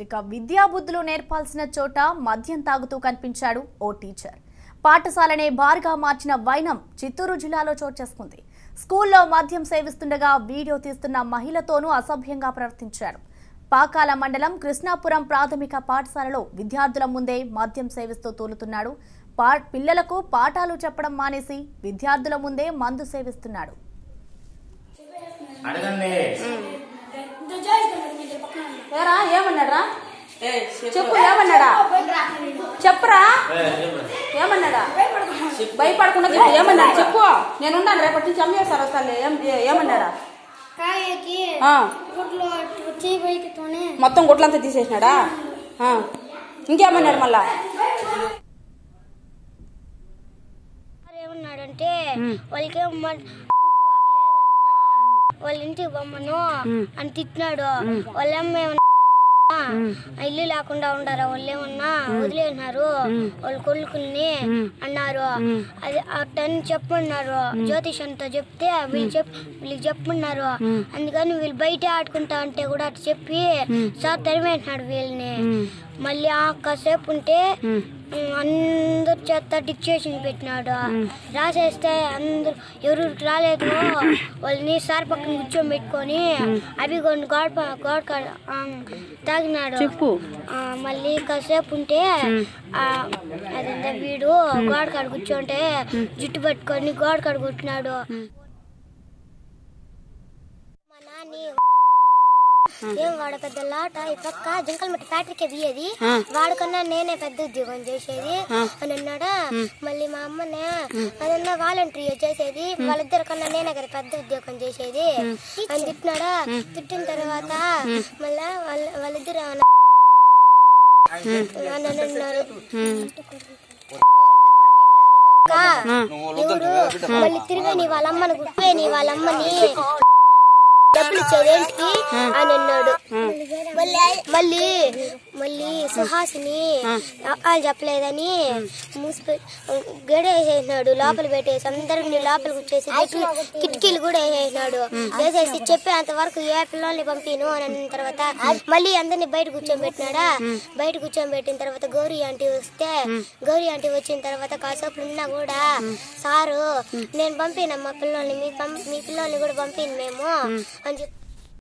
ఇక విద్యాబుద్ధులు నేర్పాల్సిన చోట మద్యం తాగుతూ కనిపించాడు ఓ టీచర్ పాఠశాలనే బార్గా మార్చిన వైనం చిత్తూరు జిల్లాలో చోటు చేసుకుంది స్కూల్లో మద్యం సేవిస్తుండగా వీడియో తీస్తున్న మహిళతోనూ అసభ్యంగా ప్రవర్తించాడు పాకాల మండలం కృష్ణాపురం ప్రాథమిక పాఠశాలలో విద్యార్థుల ముందే మద్యం సేవిస్తూ తూలుతున్నాడు పా పిల్లలకు పాఠాలు చెప్పడం మానేసి విద్యార్థుల ముందే మందు సేవిస్తున్నాడు అడగండి ఏరా ఏమన్నాడా చెప్పు ఏమన్నాడా చెప్పురా ఏమన్నాడా భయపడకుండా చెప్పు ఏమన్నాడు చెప్పు నేను ఉన్నాను రేపటి నుంచి అమ్మేశారు వస్తాను ఏం ఏమన్నాడా కాయకి ఆ, గుడ్లు వచ్చి బైక్తోనే మొత్తం గుట్లంతా తీసేసినాడా ఆ, ఇంకేమన్నాడు మళ్ళా ఏమన్నాడంటే వాళ్ళకి వాళ్ళ ఇంటికి బొమ్మను అని తిట్టినాడు వాళ్ళేమో ఏమన్నా ఇల్లు లేకుండా ఉండారా వాళ్ళు ఏమన్నా వదిలేసినారు వాళ్ళ కొడుకుల్ని అన్నారు అది అట్టని చెప్పన్నారు జ్యోతిషంతో చెప్తే వీళ్ళు చెప్ వీళ్ళకి చెప్పున్నారు అందుకని వీళ్ళు బయట ఆడుకుంటా అంటే కూడా అటు చెప్పి సార్ తరిమేసినాడు వీళ్ళని మళ్ళీ ఆ కాసేపు ఉంటే ఉమ్, అందరి చేత డిక్టేషన్ పెట్టినాడు రాసేస్తే అందరు ఎవరు రాలేదు వాళ్ళని సార్ పక్కన కూర్చోబెట్టుకొని అవి కొన్ని గోడ ప- గోడ కాడ, ఆ, తాగినాడు చెప్పు ఆ, మళ్ళీ కాసేపు ఉంటే ఆ, అదంతా వీడు గోడ కాడ కూర్చోంటే జుట్టు పట్టుకొని గోడ కాడ కొట్టినాడు మా నాని ఏం వాడు పెద్ద లాట ఈ పక్క జంకల్మట్టి ఫ్యాక్టరీకి దియేది వాడికన్నా నేనే పెద్ద ఉద్యోగం చేసేది అని అన్నాడా మళ్ళీ మా అమ్మనే అదన్నా వాలంటరీ చేసేది వాళ్ళిద్దరి కన్నా నేనే కదా పెద్ద ఉద్యోగం చేసేది అని తిట్టినాడా తిట్టిన తర్వాత మళ్ళా వాళ్ళ వాళ్ళిద్దరు అని అన్నారు అక్క, ఎవరు మళ్ళీ తిరిగి నీ వాళ్ళమ్మని గుప్పే నీ వాళ్ళమ్మని డబ్బులు ఇచ్చేదేంటికి అని అన్నాడు మళ్ళీ మళ్ళీ సుహాసిని వాళ్ళు చెప్పలేదని మూసి గడేసేసినాడు లోపల పెట్టేసి అందరికి లోపలికి వచ్చేసి గేట్లు కిటికీలు కూడా వేసేసినాడు వేసేసి చెప్పేంత వరకు ఏ పిల్లల్ని పంపిను అని అన్న తర్వాత మళ్ళీ అందరిని బయట కూర్చోబెట్టినాడా బయట కూర్చోబెట్టిన తర్వాత గౌరీ ఆంటీ వస్తే గౌరీ ఆంటీ వచ్చిన తర్వాత కాసేపు ఉన్నా కూడా సారు నేను పంపిన మా పిల్లల్ని మీ పం- మీ పిల్లల్ని కూడా పంపిను మేము అని చెప్పి